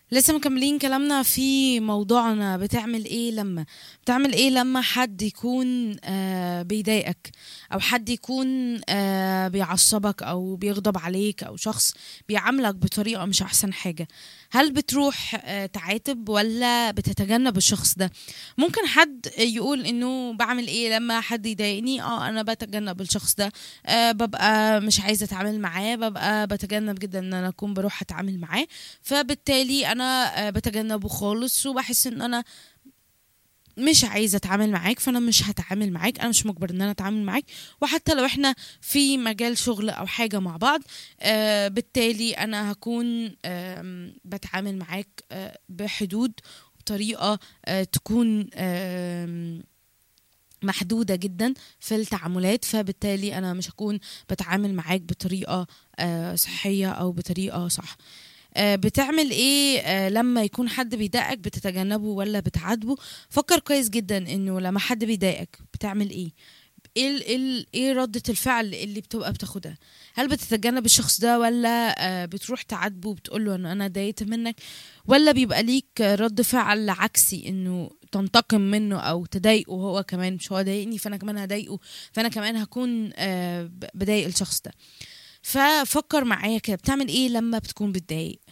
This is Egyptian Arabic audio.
لسه مكملين كلامنا في موضوعنا بتعمل ايه لما بتعمل ايه لما حد يكون آه بيضايقك او حد يكون آه بيعصبك او بيغضب عليك او شخص بيعاملك بطريقة مش احسن حاجة هل بتروح آه تعاتب ولا بتتجنب الشخص ده ممكن حد يقول انه بعمل ايه لما حد يضايقني اه انا بتجنب الشخص ده آه ببقى مش عايزة اتعامل معاه ببقى بتجنب جدا ان انا اكون بروح اتعامل معاه فبالتالي انا آه، بتجنبه خالص وبحس ان انا مش عايزه اتعامل معاك فانا مش هتعامل معاك انا مش مجبر ان انا اتعامل معاك وحتى لو احنا في مجال شغل او حاجه مع بعض آه بالتالي انا هكون آه بتعامل معاك آه بحدود بطريقه آه تكون آه محدودة جدا في التعاملات فبالتالي أنا مش هكون بتعامل معاك بطريقة آه، صحية أو بطريقة صح آه، بتعمل ايه آه، لما يكون حد بيضايقك بتتجنبه ولا بتعاتبه فكر كويس جدا انه لما حد بيضايقك بتعمل ايه ايه ال- ايه ال- ايه ردة الفعل اللي بتبقى بتاخدها هل بتتجنب الشخص ده ولا آه، بتروح تعاتبه وبتقول له انا انا ضايقت منك ولا بيبقى ليك رد فعل عكسي انه تنتقم منه او تضايقه هو كمان مش هو ضايقني فانا كمان هضايقه فانا كمان هكون آه، ب- بضايق الشخص ده ففكر معايا كده بتعمل ايه لما بتكون بتضايق